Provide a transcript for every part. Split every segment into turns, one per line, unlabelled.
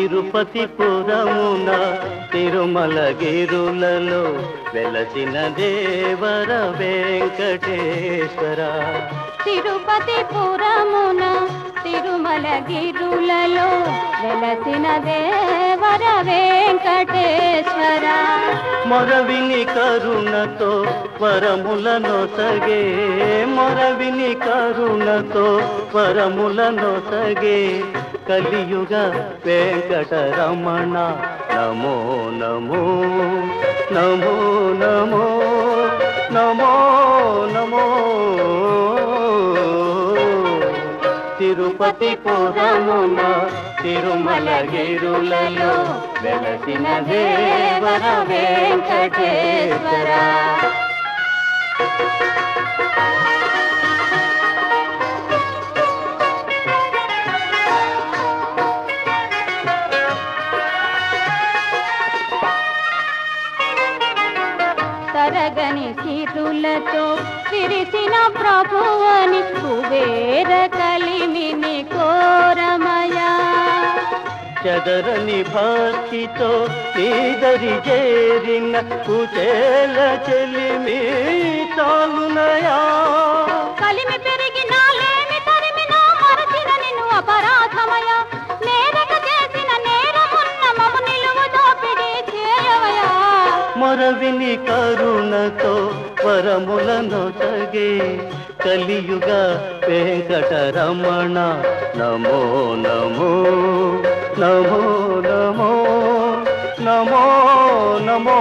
తిరుపతి పురమున తిరుమలగిరులలో వెలసిన దేవర వెంకటేశ్వర
తిరుపతి పురమున తిరుమల గిరులలో వెలసిన దేవర వెంకటేశ్వర
మొరవిని కరుణతో వరములను సగే మొరవిని కరుణతో వరములను సగే కలియుగ వెంకటరమణ నమో నమో నమో నమో నమో నమో తిరుపతి పురమున తిరుమలగిరులలో వెలసిన దేవర వెంకటేశ్వర
తరగని సీతులతో విరిసిన ప్రభువని కుబేర కలిమిని కోరమయా
చదరని భక్తితో నీదరి చేరిన కుచేల చెలిమి చాలునయా
కలిమి పెరిగి నాలేమి తరిమినా మరచిన నిన్ను అపరాధమయ నేరక చేసిన నేరమున్న మము నిలువు దోపిడీ చేయవయా
మొరవిని కరుణతో వరములను సగే కలియుగ వెంకటరమణ నమో నమో నమో నమో నమో నమో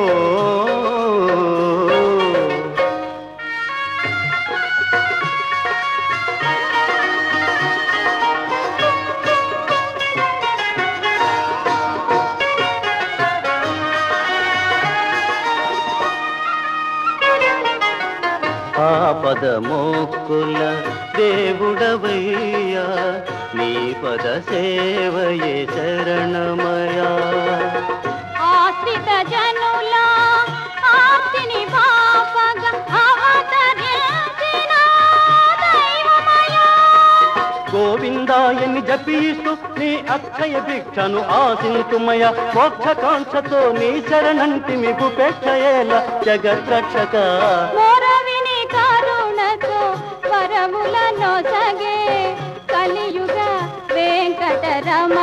ఆపద మోక్కుల దేవుడవయ్యా నీ పద సేవయే శరణమయా
ఆశ్రిత జనుల ఆర్తిని పాపగ అవతరించిన దైవమయా
గోవిందాయని జపిస్తూ నీ అక్షయ భిక్షను ఆశించుమయ మోక్షకాంక్షతో నీ శరణంటిమి గుపెక్షయేల జగద్రక్షక
మోరవిని కరుణతో వరములను సగే కలియుగ వెంకటరమణ